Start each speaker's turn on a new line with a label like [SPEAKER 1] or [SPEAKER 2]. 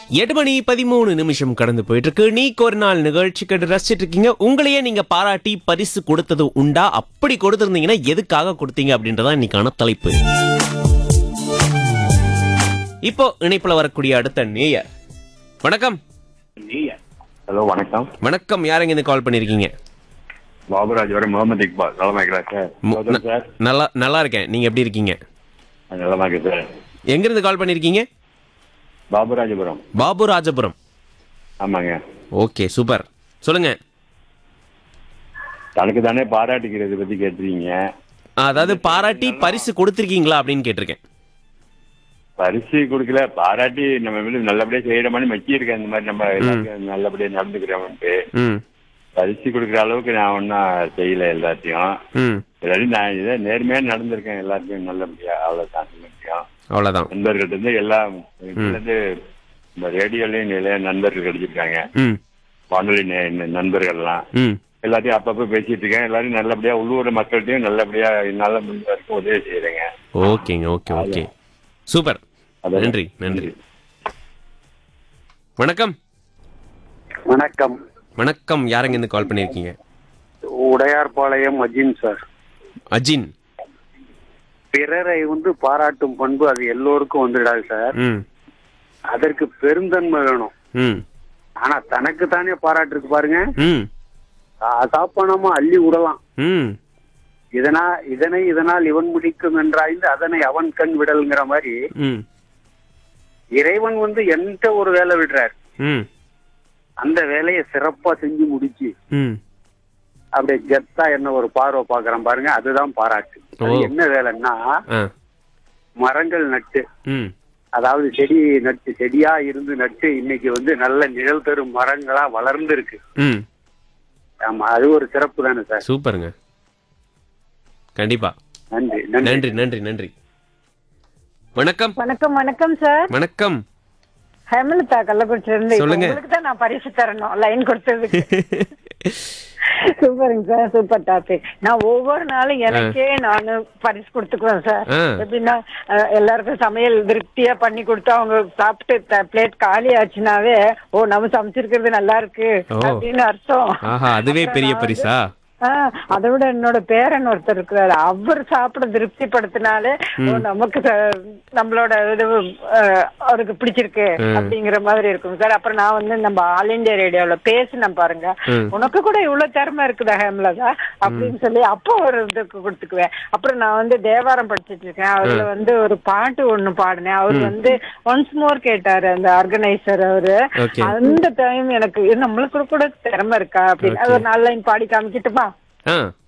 [SPEAKER 1] எட்டு மணி பதிமூணு நிமிஷம் கடந்து போயிட்டு இருக்கு நீக்கு ஒரு நாள் நிகழ்ச்சி கேட்டு ரசிச்சிட்டு இருக்கீங்க உங்களையே நீங்க பாராட்டி பரிசு கொடுத்தது உண்டா அப்படி கொடுத்திருந்தீங்கன்னா எதுக்காக கொடுத்தீங்க அப்படின்றதா இன்னைக்கான தலைப்பு இப்போ இணைப்புல வரக்கூடிய அடுத்த நேயர் வணக்கம்
[SPEAKER 2] ஹலோ வணக்கம்
[SPEAKER 1] வணக்கம் யாருங்க இருந்து கால் பண்ணிருக்கீங்க
[SPEAKER 2] பாபுராஜ் வர முகமது இக்பால் நலமா இருக்கிறா சார்
[SPEAKER 1] மு-
[SPEAKER 2] சோதரன் சார்
[SPEAKER 1] நல்லா நல்லா இருக்கேன் நீங்க எப்படி இருக்கீங்க
[SPEAKER 2] நலமா இருக்கு சார்
[SPEAKER 1] எங்க இருந்து கால் பண்ணிருக்கீங்க
[SPEAKER 2] பாபுராஜபுரம்
[SPEAKER 1] பாபு ராஜபுரம்
[SPEAKER 2] ஆமாங்க
[SPEAKER 1] ஓகே சூப்பர் சொல்லுங்க
[SPEAKER 2] தனக்கு தானே பாராட்டிக்கிறது பத்தி கேட்டிருக்கீங்க
[SPEAKER 1] அதாவது பாராட்டி பரிசு கொடுத்திருக்கீங்களா அப்படின்னு கேட்டிருக்கேன்
[SPEAKER 2] பரிசு கொடுக்கல பாராட்டி நம்ம வந்து நல்லபடியா செய்யற மாதிரி மச்சி இருக்கேன் இந்த மாதிரி நம்ம எல்லாருக்கும் நல்லபடியா நடந்துக்கிறோம்ட்டு
[SPEAKER 1] ம்
[SPEAKER 2] பரிசு கொடுக்குற அளவுக்கு நான் ஒன்றும் செய்யல எல்லாத்தையும்
[SPEAKER 1] ம்
[SPEAKER 2] எல்லாரும் நான் இதை நேர்மையா நடந்திருக்கேன் எல்லாத்தையும் நல்லபடியா அவ்வளவுதான் சொல்ல முடியும்
[SPEAKER 1] அவ்வளோதான்
[SPEAKER 2] நண்பர்கிட்ட இருந்து எல்லாம் இதுல இருந்து இந்த ரேடியோலயும் நிறைய நண்பர்கள் கிடைச்சிருக்காங்க
[SPEAKER 1] ம்
[SPEAKER 2] வானொலி நே- நண்பர்கள்லாம்
[SPEAKER 1] ம்
[SPEAKER 2] எல்லாத்தையும் அப்பப்ப பேசிட்டு இருக்கேன் எல்லாரும் நல்லபடியா உள்ளூர் மக்கள்கிட்டயும் நல்லபடியா என்னால முடிஞ்ச வரைக்கும் உதவி செய்யறேங்க
[SPEAKER 1] ஓகேங்க ஓகே ஓகே சூப்பர்
[SPEAKER 2] அதான்.
[SPEAKER 1] நன்றி நன்றி வணக்கம்
[SPEAKER 3] வணக்கம்
[SPEAKER 1] வணக்கம் யாருங்க இருந்து கால் பண்ணியிருக்கீங்க
[SPEAKER 3] உடையார்பாளையம் அஜின் சார்
[SPEAKER 1] அஜின்
[SPEAKER 3] பிறரை வந்து பாராட்டும் பண்பு அது எல்லோருக்கும் வந்துடாது சார்
[SPEAKER 1] ம்
[SPEAKER 3] அதற்கு பெருந்தன்மை வேணும்
[SPEAKER 1] ம்
[SPEAKER 3] ஆனா தனக்கு தானே பாராட்டு இருக்கு பாருங்க
[SPEAKER 1] ம்
[SPEAKER 3] சாப்பானமா அள்ளி விடலாம்
[SPEAKER 1] ம்
[SPEAKER 3] இதனா இதனை இதனால் இவன் முடிக்கும் என்றாய்ந்து அதனை அவன் கண் விடல்ங்கிற மாதிரி
[SPEAKER 1] ம்
[SPEAKER 3] இறைவன் வந்து என்கிட்ட ஒரு வேலை விடுறார்
[SPEAKER 1] ம்
[SPEAKER 3] அந்த வேலையை சிறப்பா செஞ்சு முடிச்சு
[SPEAKER 1] ம்
[SPEAKER 3] அப்படியே கெத்தா என்ன ஒரு பார்வை பாக்குறேன் பாருங்க அதுதான் பாராட்டு அது
[SPEAKER 1] ஓ.
[SPEAKER 3] என்ன வேலைன்னா
[SPEAKER 1] ஆ
[SPEAKER 3] மரங்கள் நட்டு
[SPEAKER 1] ம்
[SPEAKER 3] அதாவது செடி நட்டு செடியா இருந்து நட்டு இன்னைக்கு வந்து நல்ல நிழல் தரும் மரங்களா வளர்ந்து இருக்கு
[SPEAKER 1] ம்
[SPEAKER 3] ஆமா அது ஒரு சிறப்பு தானே சார்
[SPEAKER 1] சூப்பருங்க கண்டிப்பா
[SPEAKER 3] நன்றி நன்றி
[SPEAKER 1] நன்றி நன்றி நன்றி வணக்கம்
[SPEAKER 4] வணக்கம் வணக்கம் சார்
[SPEAKER 1] வணக்கம்
[SPEAKER 4] ஹேமலதா கள்ளக்குறிச்சில இருந்து இப்ப
[SPEAKER 1] சொல்லுங்க.
[SPEAKER 4] உங்களுக்கு தான் நான் பரிசு தரணும் லைன் கொடுத்ததுக்கு சூப்பருங்க சார் சூப்பர் டாபிக் நான் ஒவ்வொரு நாளும் எனக்கே நானு பரிசு கொடுத்துக்குவேன் சார்
[SPEAKER 1] ஆ.
[SPEAKER 4] எப்படின்னா அஹ், எல்லாருக்கும் சமையல் திருப்தியா பண்ணி கொடுத்து அவங்க சாப்பிட்டு பிளேட் காலி ஆச்சுனாவே ஓ நம்ம சமைச்சிருக்கிறது நல்லா இருக்கு
[SPEAKER 1] ஓ.
[SPEAKER 4] அப்படின்னு அர்த்தம்
[SPEAKER 1] ஆஹா அதுவே பெரிய பரிசா
[SPEAKER 4] ஆஹ் அதை விட என்னோட பேரன் ஒருத்தர் இருக்கிறாரு அவர் சாப்பிட திருப்திப்படுத்தினாலே ஓ, நமக்கு ச- நம்மளோட இது ஆஹ், அவருக்கு பிடிச்சிருக்கு அப்படிங்கிற மாதிரி இருக்கும் சார் அப்புறம் நான் வந்து நம்ம ஆல் இந்தியா ரேடியோல பேசினேன் பாருங்க
[SPEAKER 1] ம்.
[SPEAKER 4] உனக்கு கூட இவ்வளவு திறமை இருக்குதா ஹேம்லதா அப்படின்னு சொல்லி அப்போ ஒரு இதுக்கு கொடுத்துக்குவேன் அப்புறம் நான் வந்து தேவாரம் படிச்சிட்டு இருக்கேன் அதுல வந்து ஒரு பாட்டு ஒண்ணு பாடினேன் அவர் வந்து ஒன்ஸ் மோர் கேட்டாரு அந்த ஆர்கனைசர் அவரு
[SPEAKER 1] Okay.
[SPEAKER 4] அந்த டைம் எனக்கு இது நம்மளுக்கு கூட திறமை இருக்கா அப்படின்னு அது ஒரு நாலு லைன் பாடி காமிக்கிட்டுமா
[SPEAKER 1] ஆ